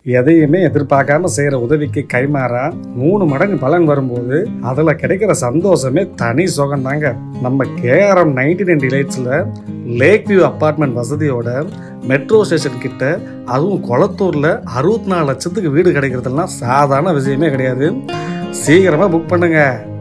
எதையுமே எதிர்பார்க்காம செய்கிற உதவிக்கு கைமாறா மூணு மடங்கு பலன் வரும்போது அதில் கிடைக்கிற சந்தோஷமே தனி சுகம்தாங்க நம்ம கேஆர்எம் நைன்டி நைன் டிலைட்ஸில் லேக் வியூ அப்பார்ட்மெண்ட் வசதியோட மெட்ரோ ஸ்டேஷன் கிட்ட அதுவும் கொளத்தூரில் அறுபத்தி நாலு லட்சத்துக்கு வீடு கிடைக்கிறதுலாம் சாதாரண விஷயமே கிடையாது சீக்கிரமாக புக் பண்ணுங்க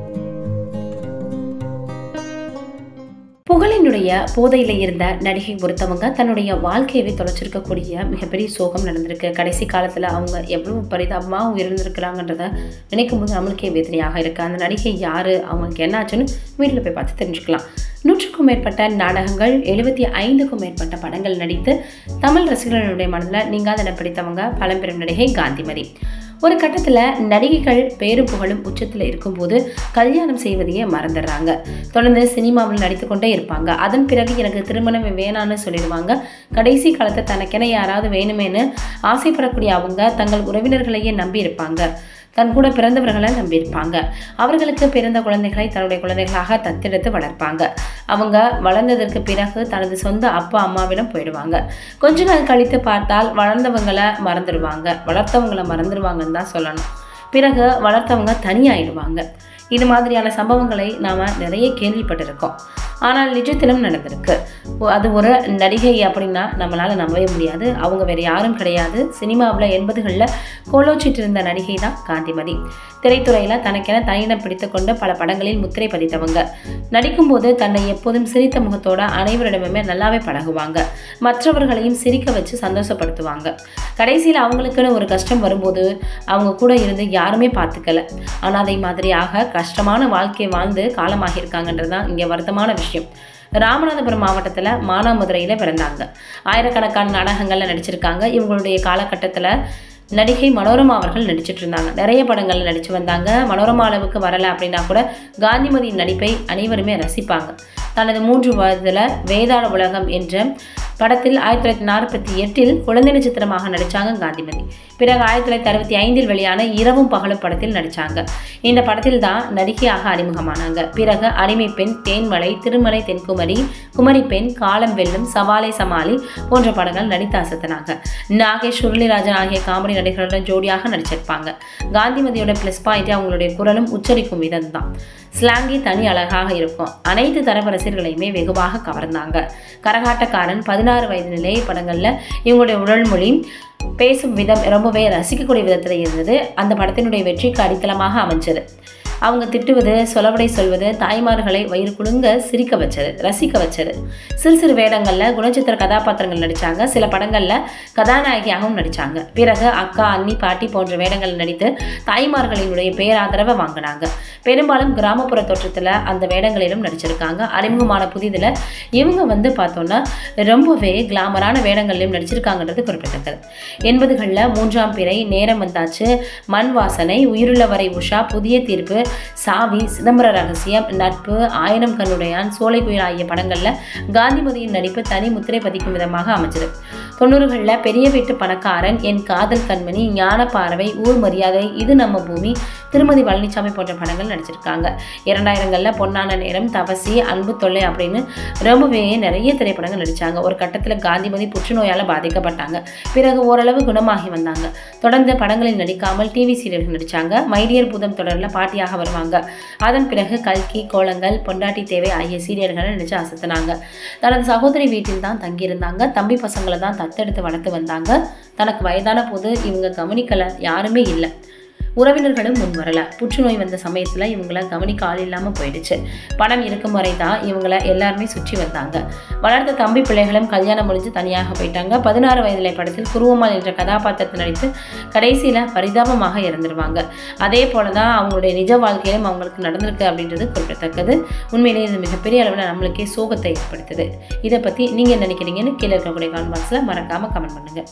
புகழினுடைய போதையில இருந்த நடிகை ஒருத்தவங்க தன்னுடைய வாழ்க்கையவே தொலைச்சிருக்கக்கூடிய மிகப்பெரிய சோகம் நடந்திருக்கு கடைசி காலத்துல அவங்க எவ்வளவு பரிதாபமா உயிரிழந்திருக்கிறாங்கன்றத நினைக்கும் போது நம்மளுக்கே வேதனையாக இருக்கு அந்த நடிகை யாரு அவங்களுக்கு என்னாச்சுன்னு வீட்டில் போய் பார்த்து தெரிஞ்சுக்கலாம் நூற்றுக்கும் மேற்பட்ட நாடகங்கள் எழுபத்தி ஐந்துக்கும் மேற்பட்ட படங்கள் நடித்து தமிழ் ரசிகர்களுடைய மனதில் நீங்காத இடம் பிடித்தவங்க பழம்பெரும் நடிகை காந்திமதி ஒரு கட்டத்தில் நடிகைகள் பேரும் புகழும் உச்சத்தில் இருக்கும்போது கல்யாணம் செய்வதையே மறந்துடுறாங்க தொடர்ந்து சினிமாவில் நடித்து கொண்டே இருப்பாங்க அதன் பிறகு எனக்கு திருமணம் வேணான்னு சொல்லிடுவாங்க கடைசி காலத்தை தனக்கென யாராவது வேணுமேனு ஆசைப்படக்கூடிய அவங்க தங்கள் உறவினர்களையே நம்பி இருப்பாங்க தன் கூட பிறந்தவர்களை நம்பியிருப்பாங்க அவர்களுக்கு பிறந்த குழந்தைகளை தன்னுடைய குழந்தைகளாக தத்தெடுத்து வளர்ப்பாங்க அவங்க வளர்ந்ததற்கு பிறகு தனது சொந்த அப்பா அம்மாவிடம் போயிடுவாங்க கொஞ்ச நாள் கழித்து பார்த்தால் வளர்ந்தவங்களை மறந்துடுவாங்க வளர்த்தவங்களை மறந்துடுவாங்கன்னு தான் சொல்லணும் பிறகு வளர்த்தவங்க தனியாயிடுவாங்க இது மாதிரியான சம்பவங்களை நாம் நிறைய கேள்விப்பட்டிருக்கோம் ஆனால் நிஜத்திலும் நடந்திருக்கு ஒ- அது ஒரு நடிகை அப்படின்னா நம்மளால் நம்பவே முடியாது அவங்க வேறு யாரும் கிடையாது சினிமாவில் எண்பதுகளில் கோலோச்சிட்டு இருந்த நடிகை தான் காந்திமதி திரைத்துறையில் தனக்கென தனியிடம் பிடித்து கொண்டு பல படங்களில் முத்திரை பதித்தவங்க நடிக்கும்போது தன்னை எப்போதும் சிரித்த முகத்தோட அனைவரிடமுமே நல்லாவே பழகுவாங்க மற்றவர்களையும் சிரிக்க வச்சு சந்தோஷப்படுத்துவாங்க கடைசியில் அவங்களுக்குன்னு ஒரு கஷ்டம் வரும்போது அவங்க கூட இருந்து யாருமே பார்த்துக்கல அனாதை மாதிரியாக கஷ்டமான வாழ்க்கை வாழ்ந்து காலமாகியிருக்காங்கன்றது தான் இங்கே வருத்தமான விஷயம் ராமநாதபுரம் மாவட்டத்தில் மானாமதுரையில் பிறந்தாங்க ஆயிரக்கணக்கான நாடகங்களில் நடிச்சிருக்காங்க இவங்களுடைய காலகட்டத்தில் நடிகை மனோரமா அவர்கள் நடிச்சிட்டு இருந்தாங்க நிறைய படங்களில் நடித்து வந்தாங்க மனோரமா அளவுக்கு வரலை அப்படின்னா கூட காந்திமதியின் நடிப்பை அனைவருமே ரசிப்பாங்க தனது மூன்று வயதில் வேதாள உலகம் என்ற படத்தில் ஆயிரத்தி தொள்ளாயிரத்தி நாற்பத்தி எட்டில் குழந்தை நட்சத்திரமாக நடித்தாங்க காந்திமதி பிறகு ஆயிரத்தி தொள்ளாயிரத்தி அறுபத்தி ஐந்தில் வெளியான இரவும் பகலும் படத்தில் நடித்தாங்க இந்த படத்தில் தான் நடிகையாக அறிமுகமானாங்க பிறகு அடிமை பெண் தேன்மலை திருமலை தென்குமரி குமரி பெண் காலம் வெல்லும் சவாலை சமாளி போன்ற படங்கள் நடித்து அசத்தினாங்க நாகேஷ் சுருளிராஜன் ஆகிய காமெடி நடிகர்களுடன் ஜோடியாக நடிச்சிருப்பாங்க காந்திமதியோட ப்ளஸ் பாயிண்ட் அவங்களுடைய குரலும் உச்சரிக்கும் விதம் தான் ஸ்லாங்கி தனி அழகாக இருக்கும் அனைத்து தரப்பு ரசிகர்களையுமே வெகுவாக கவர்ந்தாங்க கரகாட்டக்காரன் பதினாறு வயது நிலை படங்களில் இவங்களுடைய உடல் மொழி பேசும் விதம் ரொம்பவே ரசிக்கக்கூடிய விதத்தில் இருந்தது அந்த படத்தினுடைய வெற்றிக்கு அடித்தளமாக அமைஞ்சது அவங்க திட்டுவது சொலவடை சொல்வது தாய்மார்களை வயிறு குலுங்க சிரிக்க வச்சது ரசிக்க வச்சது சிறு சிறு வேடங்களில் குணச்சித்திர கதாபாத்திரங்கள் நடித்தாங்க சில படங்களில் கதாநாயகியாகவும் நடித்தாங்க பிறகு அக்கா அண்ணி பாட்டி போன்ற வேடங்களில் நடித்து தாய்மார்களினுடைய பேராதரவை வாங்கினாங்க பெரும்பாலும் கிராமப்புற தோற்றத்தில் அந்த வேடங்களிலும் நடிச்சிருக்காங்க அறிமுகமான புதிதில் இவங்க வந்து பார்த்தோன்னா ரொம்பவே கிளாமரான வேடங்களிலும் நடிச்சிருக்காங்கன்றது குறிப்பிடத்தக்கது எண்பதுகளில் மூன்றாம் பிறை நேரம் வந்தாச்சு மண் வாசனை உயிருள்ளவரை உஷா புதிய தீர்ப்பு சாவி சிதம்பர ரகசியம் நட்பு ஆயிரம் கண்ணுடையான் சோலை புயல் ஆகிய படங்களில் காந்திமதியின் நடிப்பு தனி முத்திரை பதிக்கும் விதமாக அமைஞ்சது தொண்ணூறுகளில் பெரிய வீட்டு பணக்காரன் என் காதல் கண்மணி ஞான பார்வை ஊர் மரியாதை இது நம்ம பூமி திருமதி பழனிசாமி போன்ற படங்கள் நடிச்சிருக்காங்க இரண்டாயிரங்களில் பொன்னான நேரம் தவசி அன்பு தொல்லை அப்படின்னு ரொம்பவே நிறைய திரைப்படங்கள் நடித்தாங்க ஒரு கட்டத்தில் காந்திமதி புற்றுநோயால் பாதிக்கப்பட்டாங்க பிறகு ஓரளவு குணமாகி வந்தாங்க தொடர்ந்து படங்களில் நடிக்காமல் டிவி சீரியல்கள் நடித்தாங்க மைடியர் பூதம் தொடரில் பாட்டியாக வருவாங்க அதன் பிறகு கல்கி கோலங்கள் பொண்டாட்டி தேவை ஆகிய சீரியல்களை நடிச்சு அசத்தினாங்க தனது சகோதரி வீட்டில் தான் தங்கியிருந்தாங்க தம்பி பசங்களை தான் தத்தெடுத்து வளர்த்து வந்தாங்க தனக்கு வயதான போது இவங்க கவனிக்கல யாருமே இல்லை உறவினர்களும் முன் வரல புற்றுநோய் வந்த சமயத்தில் இவங்கள கவனிக்க ஆள் இல்லாமல் போயிடுச்சு பணம் இருக்கும் வரை தான் இவங்கள எல்லாருமே சுற்றி வந்தாங்க வளர்த்த தம்பி பிள்ளைகளும் கல்யாணம் முடிஞ்சு தனியாக போயிட்டாங்க பதினாறு வயதிலே படத்தில் குருவம்மாள் என்ற கதாபாத்திரத்தை நடித்து கடைசியில் பரிதாபமாக இறந்துருவாங்க அதே போல தான் அவங்களுடைய நிஜ வாழ்க்கையிலும் அவங்களுக்கு நடந்திருக்கு அப்படின்றது குறிப்பிடத்தக்கது உண்மையிலேயே இது மிகப்பெரிய அளவில் நம்மளுக்கே சோகத்தை ஏற்படுத்துது இதை பற்றி நீங்கள் என்ன நினைக்கிறீங்கன்னு கீழே இருக்கக்கூடிய கான் பாக்ஸில் மறக்காமல் கமெண்ட் பண்ணுங்கள்